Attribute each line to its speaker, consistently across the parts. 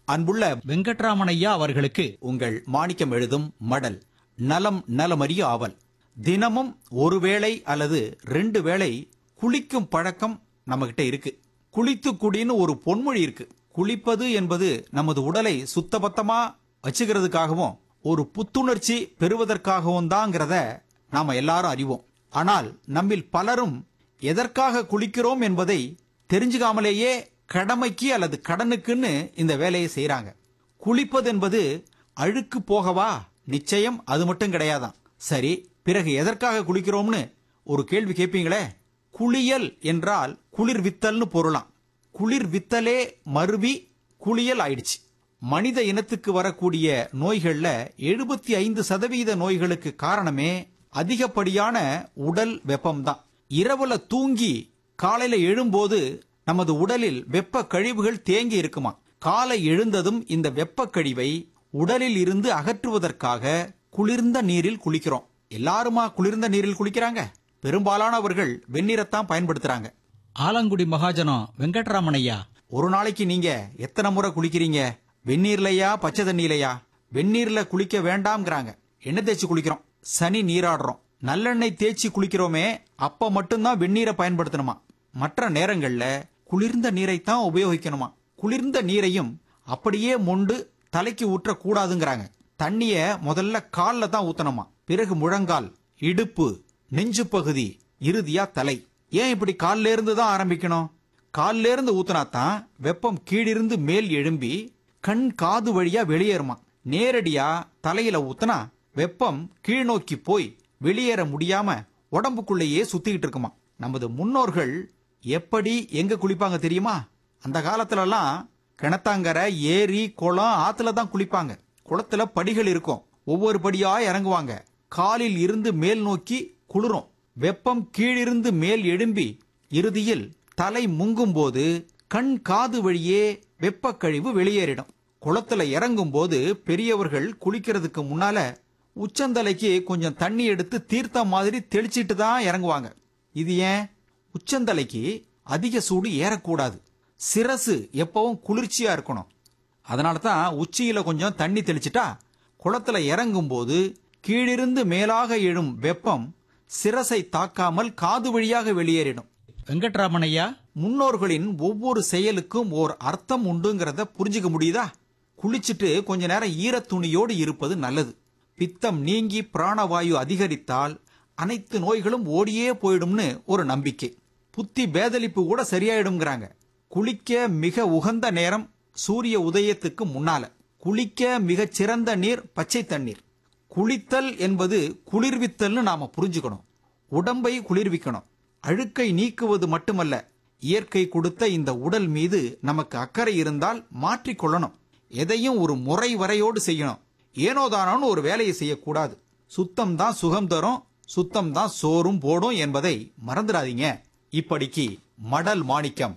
Speaker 1: அன்புள்ள
Speaker 2: வெங்கட்ராமனையா அவர்களுக்கு
Speaker 1: உங்கள் மாணிக்கம் எழுதும் மடல் நலம் நலமறிய ஆவல் தினமும் ஒரு வேளை அல்லது ரெண்டு வேளை குளிக்கும் பழக்கம் நம்மகிட்ட இருக்கு குளித்து குடின்னு ஒரு பொன்மொழி இருக்கு குளிப்பது என்பது நமது உடலை சுத்தபத்தமா வச்சுக்கிறதுக்காகவும் ஒரு புத்துணர்ச்சி பெறுவதற்காகவும் தாங்கிறத நாம எல்லாரும் அறிவோம் ஆனால் நம்மில் பலரும் எதற்காக குளிக்கிறோம் என்பதை தெரிஞ்சுக்காமலேயே கடமைக்கு அல்லது கடனுக்குன்னு இந்த வேலையை செய்றாங்க குளிப்பது என்பது அழுக்கு போகவா நிச்சயம் அது மட்டும் கிடையாதாம் சரி பிறகு எதற்காக குளிக்கிறோம்னு ஒரு கேள்வி கேட்பீங்களே குளியல் என்றால் குளிர் வித்தல்னு பொருளாம் குளிர் வித்தலே மருவி குளியல் ஆயிடுச்சு மனித இனத்துக்கு வரக்கூடிய நோய்கள்ல எழுபத்தி ஐந்து சதவீத நோய்களுக்கு காரணமே அதிகப்படியான உடல் வெப்பம்தான் இரவுல தூங்கி காலையில எழும்போது நமது உடலில் வெப்ப கழிவுகள் தேங்கி இருக்குமா காலை எழுந்ததும் இந்த வெப்ப கழிவை உடலில் இருந்து அகற்றுவதற்காக குளிர்ந்த நீரில் குளிக்கிறோம் எல்லாருமா குளிர்ந்த நீரில் குளிக்கிறாங்க பெரும்பாலானவர்கள் வெந்நீரைத்தான் பயன்படுத்துறாங்க
Speaker 2: ஆலங்குடி மகாஜனம் வெங்கட்ராமனையா
Speaker 1: ஒரு நாளைக்கு நீங்க எத்தனை முறை குளிக்கிறீங்க வெந்நீர்லயா பச்சை தண்ணியிலையா வெந்நீர்ல குளிக்க வேண்டாம்ங்கிறாங்க எண்ணெய் தேய்ச்சி குளிக்கிறோம் சனி நீராடுறோம் நல்லெண்ணெய் தேய்ச்சி குளிக்கிறோமே அப்ப மட்டும்தான் வெந்நீரை பயன்படுத்தணுமா மற்ற நேரங்கள்ல குளிர்ந்த நீரைத்தான் உபயோகிக்கணுமா குளிர்ந்த நீரையும் அப்படியே மொண்டு தலைக்கு ஊற்ற கூடாதுங்கிறாங்க தண்ணிய முதல்ல கால்ல தான் ஊத்தணுமா பிறகு முழங்கால் இடுப்பு நெஞ்சு பகுதி இறுதியா தலை ஏன் இப்படி கால்ல இருந்து தான் ஆரம்பிக்கணும் கால்ல இருந்து ஊத்துனா தான் வெப்பம் கீழிருந்து மேல் எழும்பி கண் காது வழியா வெளியேறுமா நேரடியா தலையில ஊத்துனா வெப்பம் கீழ் நோக்கி போய் வெளியேற முடியாம உடம்புக்குள்ளேயே சுத்திக்கிட்டு இருக்குமா நமது முன்னோர்கள் எப்படி எங்க குளிப்பாங்க தெரியுமா அந்த காலத்துல எல்லாம் கிணத்தாங்கரை ஏரி குளம் ஆத்துல தான் குளிப்பாங்க குளத்துல படிகள் இருக்கும் ஒவ்வொரு படியா இறங்குவாங்க காலில் இருந்து மேல் நோக்கி குளிரும் வெப்பம் கீழிருந்து மேல் எழும்பி இறுதியில் தலை முங்கும் போது கண் காது வழியே வெப்பக் கழிவு வெளியேறிடும் குளத்துல இறங்கும் போது பெரியவர்கள் குளிக்கிறதுக்கு முன்னால உச்சந்தலைக்கு கொஞ்சம் தண்ணி எடுத்து தீர்த்தம் மாதிரி தெளிச்சிட்டு தான் இறங்குவாங்க இது ஏன் உச்சந்தலைக்கு அதிக சூடு ஏறக்கூடாது சிரசு எப்பவும் குளிர்ச்சியா இருக்கணும் அதனால தான் உச்சியில கொஞ்சம் தண்ணி தெளிச்சிட்டா குளத்துல இறங்கும் போது கீழிருந்து மேலாக எழும் வெப்பம் சிரசை தாக்காமல் காது வழியாக வெளியேறிடும்
Speaker 2: வெங்கட்ராமனையா
Speaker 1: முன்னோர்களின் ஒவ்வொரு செயலுக்கும் ஓர் அர்த்தம் உண்டுங்கிறத புரிஞ்சுக்க முடியுதா குளிச்சிட்டு கொஞ்ச நேரம் ஈரத் துணியோடு இருப்பது நல்லது பித்தம் நீங்கி பிராணவாயு அதிகரித்தால் அனைத்து நோய்களும் ஓடியே போயிடும்னு ஒரு நம்பிக்கை புத்தி பேதலிப்பு கூட சரியாயிடும்ங்கிறாங்க குளிக்க மிக உகந்த நேரம் சூரிய உதயத்துக்கு முன்னால குளிக்க மிகச் சிறந்த நீர் பச்சை தண்ணீர் குளித்தல் என்பது குளிர்வித்தல்னு நாம புரிஞ்சுக்கணும் உடம்பை குளிர்விக்கணும் அழுக்கை நீக்குவது மட்டுமல்ல இயற்கை கொடுத்த இந்த உடல் மீது நமக்கு அக்கறை இருந்தால் மாற்றிக்கொள்ளணும் எதையும் ஒரு முறை வரையோடு செய்யணும் ஏனோதானோன்னு ஒரு வேலையை செய்யக்கூடாது சுத்தம் தான் சுகம் தரும் சுத்தம் தான் சோறும் போடும் என்பதை மறந்துடாதீங்க இப்படிக்கு மடல் மாணிக்கம்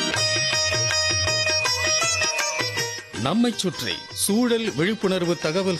Speaker 3: நம்மைச் சுற்றி சூழல் விழிப்புணர்வு தகவல்கள்